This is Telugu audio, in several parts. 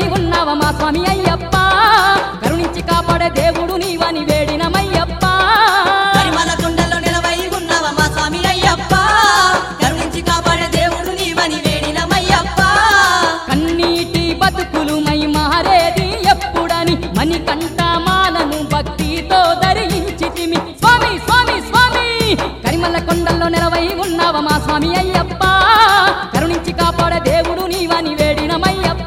ఉన్నావ మా స్వామి అయ్యప్ప కరుణించి కాపాడే దేవుడు నీవని వేడినమయ్యప్ప కరిమల కొండల్లో నిలవై ఉన్నవ మా స్వామి అయ్యప్ప కరుణించి కాపాడే దేవుడు నీవని వేడినమయ్యప్ప కన్నీటి బతుకులు మై మారేది ఎప్పుడని మణికంఠ మాలను భక్తితో ధరించితిమి స్వామి స్వామి స్వామి కరిమల్ల కొండల్లో నిలవై ఉన్నావ మా స్వామి అయ్యప్ప కరుణించి కాపాడే దేవుడు నీవని వేడినమయ్యప్ప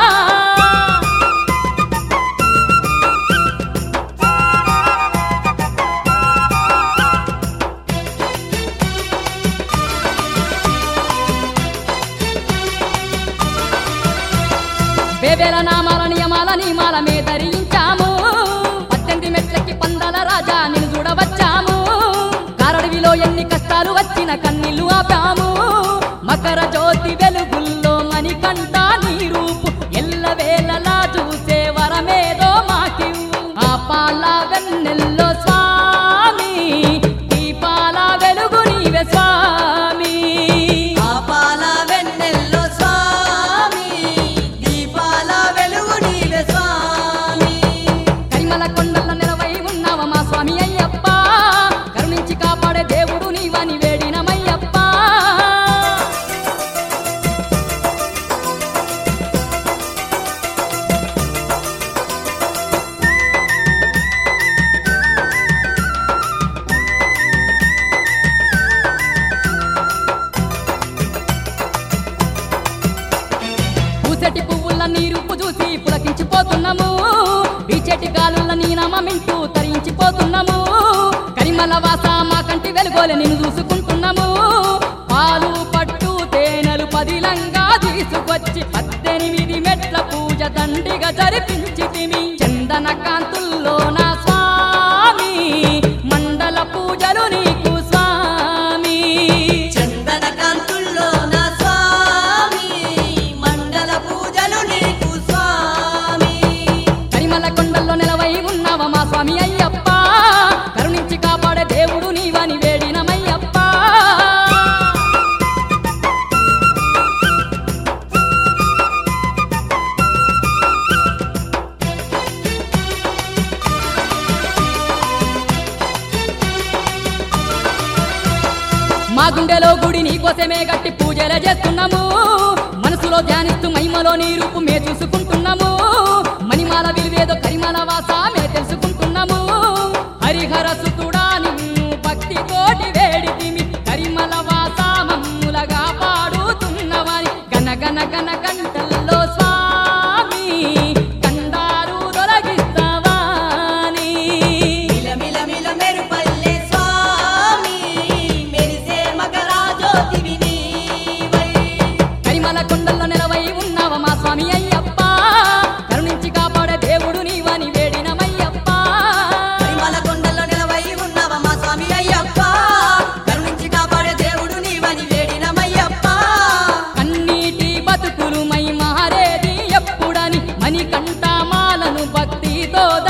వేవేల నామాల నియమాల నియమాల మే ధరించాము పద్దెనిమిది మెట్లకి పందల రాజా నిన్ను చూడవచ్చాము కారడవిలో ఎన్ని కష్టాలు వచ్చిన కన్నీళ్లు ఆపాము మకర జ్యోతి వెలుగుల్లో మణికంఠ నీ రూపు ఎల్లవేళలా చూసే వరమేదో మాకివ్వు ఆ పాల వెన్నెల్లో స్వామి దీపాల వెలుగు నీవే స్వామి పాపాల వెన్నెల్లో స్వామి దీపాల వెలుగు నీవే స్వామి కరిమల కొండల నిలవై ఉన్నావ మా స్వామి అయ్యప్ప కరుణించి కాపాడే దేవుడు నీవని వేడినమయ్యప్ప పూసటి పువ్వుల నీరుపు చూసి పులకించిపోతున్నాము బీచెటి గాలుల నీ నామమింటూ తరించిపోతున్నాము కరిమల వాస మా కంటి వెలుగోలే నిన్ను చూసుకుంటున్నాము పాలు పట్టు తేనెలు పదిలంగా తీసుకొచ్చి పద్దెనిమిది మెట్ల పూజ దండిగా జరిపించితిమి చందన కాంతుల్లో నా స్వామి మండల పూజలు నీకు స్వామి చందన కాంతుల్లో నా స్వామి మండల పూజలు నీకు స్వామి కరిమల కొండల్లో నిలవై ఉన్నావ మా స్వామి అయ్యప్ప కరుణించి కాపాడే దేవుడు నీవని వేడినమయ్యప్ప మా గుండెలో గుడి నీ కోసమే గట్టి పూజలే చేస్తున్నాము మనసులో ధ్యానిస్తూ మహిమలో నీ రూపు మే చూసుకుంటున్నాము మణిమాల విలువేదో కరిమల వాస మే తెలుసుకుంటున్నాము హరిహర సుతుడా నిన్ను భక్తి తోటి వేడితిమి కరిమల వాస మమ్ములగా పాడుతున్నవని గన గన గన గంటల్లో స్వామి కండారు తొలగిస్తావాని మిల మిల మిల మెరుపల్లె స్వామి మెరిసే మకరాజ్యోతివి నీవై కరిమల కొండల్లో నిలవై ఉన్నావ మా స్వామి అయ్యప్ప కరుణించి కాపాడే దేవుడు నీవని వేడినమయ్యప్ప పరిమళ కొండల్లో నిలవై ఉన్నవ మా స్వామి అయ్యప్ప కరుణించి కాపాడే దేవుడు నీవని వేడినమయ్యప్ప కన్నీటి బతుకులు మై మారేది ఎప్పుడని మణికంఠ మాలను భక్తితో